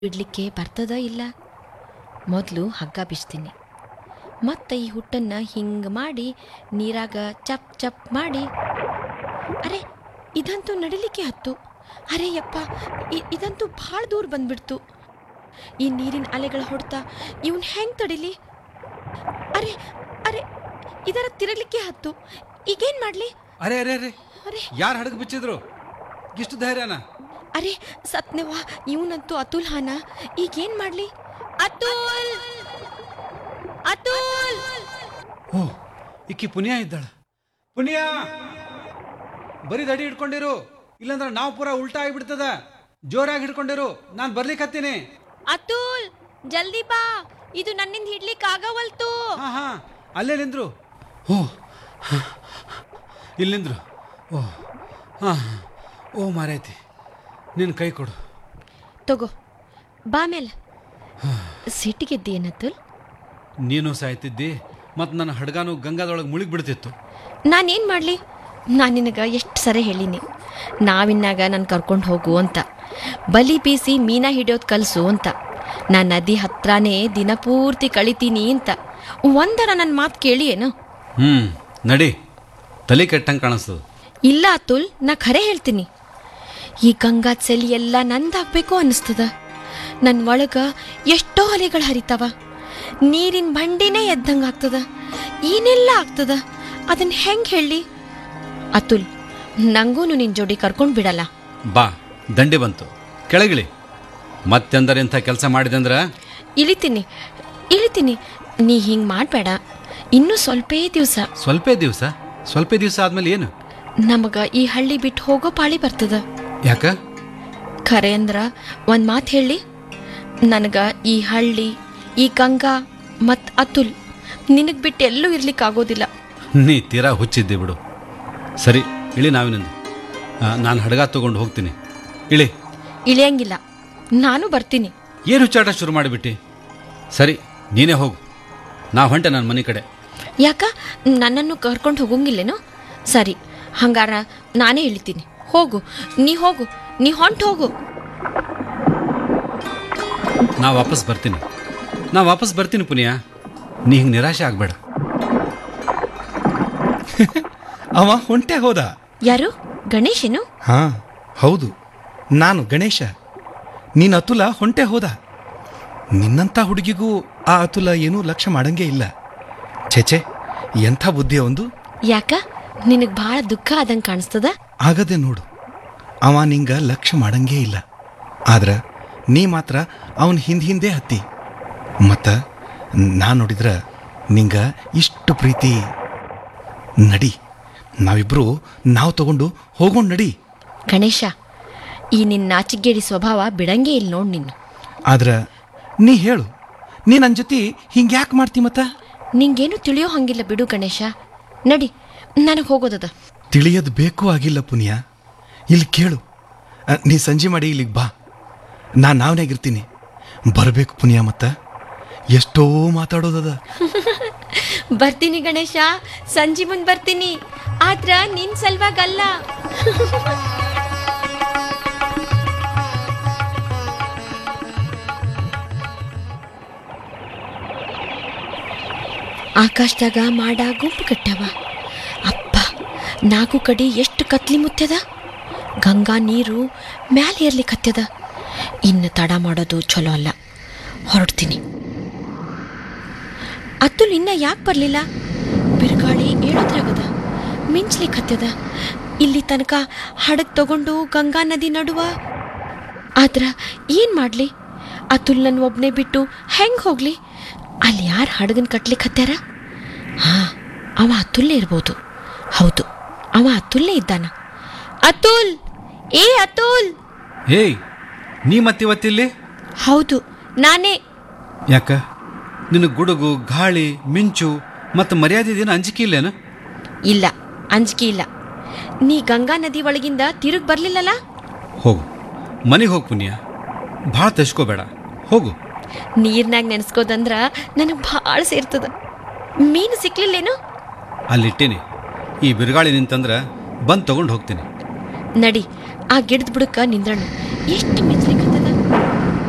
ಬಿಡ್ಲಿಕ್ಕೆ ಬರ್ತದ ಇಲ್ಲ ಮೊದಲು ಹಗ್ಗ ಬಿಚ್ತೀನಿ ಮತ್ತೆ ಈ ಹುಟ್ಟನ್ನು ಹಿಂಗೆ ಮಾಡಿ ನೀರಾಗ ಚಪ್ ಚಪ್ ಮಾಡಿ ಅರೆ ಇದಂತೂ ನಡಿಲಿಕ್ಕೆ ಹತ್ತು ಅರೆ ಯಪ್ಪ ಇ- ಇದಂತೂ ಭಾಳ ದೂರ ಬಂದ್ಬಿಡ್ತು ಈ ನೀರಿನ ಅಲೆಗಳ ಹೊಡ್ತಾ ಇವನ್ ಹೆಂಗೆ ತಡಿಲಿ ಅರೆ ಅರೆ ಇದರ ತಿರುಗಲಿಕ್ಕೆ ಹತ್ತು ಈಗೇನು ಮಾಡಲಿ ಅರೆ ಅರೆ ಅರೆ ಅರೆ ಯಾರು ಹಡಗು ಬಿಚ್ಚಿದ್ರು ಇಷ್ಟು ಧೈರ್ಯನ ಅರೆ ಸತ್ನೆವಾ ಇವನಂತೂ ಅತುಲ್ ಹಾನ ಈಗೇನ್ ಮಾಡ್ಲಿ ಅತುಲ್ ಅತುಲ್ ಓ ಇಕ್ಕಿ ಪುನಿಯ ಇದ್ದಾಳ ಪುನಿಯ ಬರೀ ದಡಿ ಹಿಡ್ಕೊಂಡಿರು ಇಲ್ಲಾಂದ್ರೆ ನಾವು ಪೂರ ಉಲ್ಟಾ ಆಗಿಬಿಡ್ತದ ಜೋರಾಗಿ ಹಿಡ್ಕೊಂಡಿರು ನಾನು ಬರ್ಲಿಕ್ಕತ್ತೀನಿ ಅತುಲ್ ಜಲ್ದಿ ಬಾ ಇದು ನನ್ನಿಂದ ಹಿಡ್ಲಿಕ್ಕೆ ಆಗವಲ್ತು ಹಾ ಹಾ ಅಲ್ಲೇ ನಿಂದ್ರು ಓ ಇಲ್ಲಿ ನಿಂದ್ರು ಓ ಹಾ ಓ ಮಾರೈತಿ ನಿನ್ನ ಕೈ ಕೊಡು ತಗೋ ಬಾ ಮೇಲೆ ಸಿಟ್ಟಿಗೆದ್ದೀಯನ್ ಅತುಲ್ ನೀನು ಸಾಯ್ತಿದ್ದಿ ಮತ್ತು ನನ್ನ ಹಡ್ಗಾನು ಗಂಗಾದೊಳಗೆ ಮುಳುಗಿ ಬಿಡ್ತಿತ್ತು ನಾನೇನು ಮಾಡಲಿ ನಾನು ನಿನಗೆ ಎಷ್ಟು ಸರಿ ಹೇಳಿನಿ ನಾವಿನ್ನಾಗ ನಾನು ಕರ್ಕೊಂಡು ಹೋಗು ಅಂತ ಬಲಿ ಬೀಸಿ ಮೀನ ಹಿಡಿಯೋದು ಕಲಿಸು ಅಂತ ನಾನು ನದಿ ಹತ್ರನೇ ದಿನಪೂರ್ತಿ ಕಳಿತೀನಿ ಅಂತ ಒಂದರ ನನ್ನ ಮಾತು ಕೇಳಿ ಏನು ಹ್ಞೂ ನಡಿ ತಲೆ ಕೆಟ್ಟಂಗೆ ಕಾಣಿಸ್ತದ ಇಲ್ಲ ಅತುಲ್ ನಾ ಖರೆ ಹೇಳ್ತೀನಿ ಈ ಗಂಗಾ ಚಲಿ ಎಲ್ಲ ನಂದಾಗಬೇಕು ಅನ್ನಿಸ್ತದ ನನ್ನ ಒಳಗ ಎಷ್ಟೋ ಅಲೆಗಳು ಹರಿತಾವ ನೀರಿನ ಬಂಡಿನೇ ಎದ್ದಂಗೆ ಆಗ್ತದ ಏನೆಲ್ಲ ಆಗ್ತದ ಅದನ್ನ ಹೆಂಗೆ ಹೇಳಿ ಅತುಲ್ ನಂಗೂನು ನಿನ್ನ ಜೋಡಿ ಕರ್ಕೊಂಡು ಬಿಡಲ್ಲ ಬಾ ದಂಡಿ ಬಂತು ಕೆಳಗಿಳಿ ಮತ್ತೆಂದರೆ ಇಂಥ ಕೆಲಸ ಮಾಡಿದಂದ್ರೆ ಇಳಿತೀನಿ ಇಳಿತೀನಿ ನೀ ಹಿಂಗೆ ಮಾಡಬೇಡ ಇನ್ನೂ ಸ್ವಲ್ಪೇ ದಿವಸ ಸ್ವಲ್ಪ ದಿವಸ ಸ್ವಲ್ಪ ದಿವಸ ಆದ್ಮೇಲೆ ಏನು ನಮಗ ಈ ಹಳ್ಳಿ ಬಿಟ್ಟು ಹೋಗೋ ಪಾಳಿ ಬರ್ತದ ಯಾಕ ಖರೆ ಅಂದ್ರ ಒಂದು ಮಾತು ಹೇಳಿ ನನಗ ಈ ಹಳ್ಳಿ ಈ ಗಂಗಾ ಮತ್ತು ಅತುಲ್ ನಿನಗೆ ಬಿಟ್ಟು ಎಲ್ಲೂ ಇರ್ಲಿಕ್ಕೆ ಆಗೋದಿಲ್ಲ ನೀ ತೀರಾ ಹುಚ್ಚಿದ್ದೆ ಬಿಡು ಸರಿ ಇಳಿ ನಾವಿನಿಂದ ನಾನು ಹಡಗ ತಗೊಂಡು ಹೋಗ್ತೀನಿ ಇಳಿ ಇಳಿಯಂಗಿಲ್ಲ ನಾನು ಬರ್ತೀನಿ ಏನು ಹುಚ್ಚಾಟ ಶುರು ಮಾಡಿಬಿಟ್ಟು ಸರಿ ನೀನೇ ಹೋಗು ನಾ ಹೊಂಟೆ ನನ್ನ ಮನೆ ಕಡೆ ಯಾಕ ನನ್ನನ್ನು ಕರ್ಕೊಂಡು ಹೋಗಂಗಿಲ್ಲೇನು ಸರಿ ಹಂಗಾರ ನಾನೇ ಇಳಿತೀನಿ ಹೋಗು ನೀ ಹೋಗು ನೀ ಹೊಂಟು ಹೋಗು ನಾ ವಾಪಸ್ ಬರ್ತೀನಿ ನಾ ವಾಪಸ್ ಬರ್ತೀನಿ ಪುನಿಯ ನೀ ಹಿಂಗೆ ನಿರಾಶೆ ಆಗಬೇಡ ಅವ ಹೊಂಟೆ ಹೋದ ಯಾರು ಗಣೇಶನು ಹಾ ಹೌದು ನಾನು ಗಣೇಶ ನೀನ್ ಅತುಲ ಹೊಂಟೆ ಹೋದ ನಿನ್ನಂಥ ಹುಡುಗಿಗೂ ಆ ಅತುಲ ಏನೂ ಲಕ್ಷ್ಯ ಮಾಡಂಗೇ ಇಲ್ಲ ಛೆಛೆ ಎಂಥ ಬುದ್ಧಿ ಒಂದು ಯಾಕ ನಿನಗೆ ಭಾಳ ದುಃಖ ಆದಂಗೆ ಕಾಣಿಸ್ತದ ಆಗದೆ ನೋಡು ಅವ ನಿಂಗ ಲಕ್ಷ್ಯ ಮಾಡಂಗೇ ಇಲ್ಲ ಆದ್ರ ನೀ ಮಾತ್ರ ಅವನ ಹಿಂದ್ ಹಿಂದೆ ಹತ್ತಿ ಮತ್ತ ನಾ ನೋಡಿದ್ರ ನಿಂಗ ಇಷ್ಟು ಪ್ರೀತಿ ನಡಿ ನಾವಿಬ್ರು ನಾವು ತಗೊಂಡು ಹೋಗೋಣ ನಡಿ ಗಣೇಶ ಈ ನಿನ್ನ ನಾಚಿಗೇಡಿ ಸ್ವಭಾವ ಬಿಡಂಗೇ ಇಲ್ಲ ನೋಡ್ ನಿನ್ನ ಆದ್ರ ನೀ ಹೇಳು ನೀ ನನ್ನ ಜೊತೆ ಹಿಂಗ್ಯಾಕೆ ಮಾಡ್ತಿ ಮತ್ತ ನಿಂಗೇನು ತಿಳಿಯೋ ಹಂಗಿಲ್ಲ ಬಿಡು ಗಣೇಶ ನಡಿ ನನಗೆ ಹೋಗೋದದ ತಿಳಿಯೋದು ಬೇಕೂ ಆಗಿಲ್ಲ ಪುನಿಯ ಇಲ್ಲಿ ಕೇಳು ಅ, ನೀ ಸಂಜೆ ಮಾಡಿ ಇಲ್ಲಿಗೆ ಬಾ ನಾ ನಾವನಾಗಿರ್ತೀನಿ ಬರಬೇಕು ಪುನಿಯ ಮತ್ತ ಎಷ್ಟೋ ಮಾತಾಡೋದದ ಬರ್ತೀನಿ ಗಣೇಶ ಸಂಜೆ ಮುಂದೆ ಬರ್ತೀನಿ ಆದ್ರ ನಿನ್ ಸಲುವಾಗಲ್ಲ ಆಕಾಶದಾಗ ಮಾಡ ಗುಂಪು ಕಟ್ಟಾವ ಅಪ್ಪ ನಾಲ್ಕು ಕಡೆ ಎಷ್ಟು ಕತ್ಲಿ ಮುತ್ಯದ ಗಂಗಾ ನೀರು ಮ್ಯಾಲೆ ಏರ್ಲಿಕ್ಕೆ ಹತ್ಯದ ಇನ್ನು ತಡ ಮಾಡೋದು ಚಲೋ ಅಲ್ಲ ಹೊರಡ್ತೀನಿ ಅತುಲ್ ಇನ್ನ ಯಾಕೆ ಬರಲಿಲ್ಲ ಬಿರುಗಾಳಿ ಏಳೋದ್ರಾಗದ ಮಿಂಚ್ಲಿಕ್ಕೆ ಹತ್ಯದ ಇಲ್ಲಿ ತನಕ ಹಡಗ್ ತಗೊಂಡು ಗಂಗಾ ನದಿ ನಡುವ ಆದ್ರ ಏನು ಮಾಡಲಿ ಅತುಲ್ ನನ್ನ ಒಬ್ಬನೇ ಬಿಟ್ಟು ಹೆಂಗೆ ಹೋಗ್ಲಿ ಅಲ್ಲಿ ಯಾರು ಹಡಗನ್ ಕಟ್ಲಿಕ್ಕೆ ಹತ್ಯಾರ ಹಾಂ ಅವ ಅತುಲ್ಲೇ ಇರ್ಬೋದು ಹೌದು ಅವ ಅತುಲ್ಲೇ ಇದ್ದಾನ ಅತುಲ್ ಏ ಅತುಲ್ ಏಯ್ ನೀ ಮತ್ತಿವತ್ತಿಲ್ಲಿ ಹೌದು ನಾನೇ ಯಾಕ ನಿನ್ನ ಗುಡುಗು ಗಾಳಿ ಮಿಂಚು ಮತ್ತು ಮರ್ಯಾದೆದೇನು ಅಂಜಿಕೆ ಇಲ್ಲೇನು ಇಲ್ಲ ಅಂಜಿಕೆ ಇಲ್ಲ ನೀ ಗಂಗಾ ನದಿ ಒಳಗಿಂದ ತಿರುಗಿ ಬರ್ಲಿಲ್ಲಲ್ಲ ಹೋಗು ಮನೆಗೆ ಹೋಗು ಪುಣ್ಯ ಭಾಳ ತೆಸ್ಕೋಬೇಡ ಹೋಗು ನೀರ್ನಾಗ ನೆನೆಸ್ಕೋದಂದ್ರ ನನಗೆ ಭಾಳ ಸೇರ್ತದ ಮೀನು ಸಿಕ್ಲಿಲ್ಲೇನು ಅಲ್ಲಿಟ್ಟೇನಿ ಈ ಬಿರುಗಾಳಿ ನಿಂತಂದ್ರೆ ಬಂದು ತಗೊಂಡು ಹೋಗ್ತೀನಿ ನಡಿ ಆ ಗಿಡದ ಬುಡಕ್ಕ ನಿಂದ್ರಣ ಎಷ್ಟು ಮಿಂಚ್ಲಿ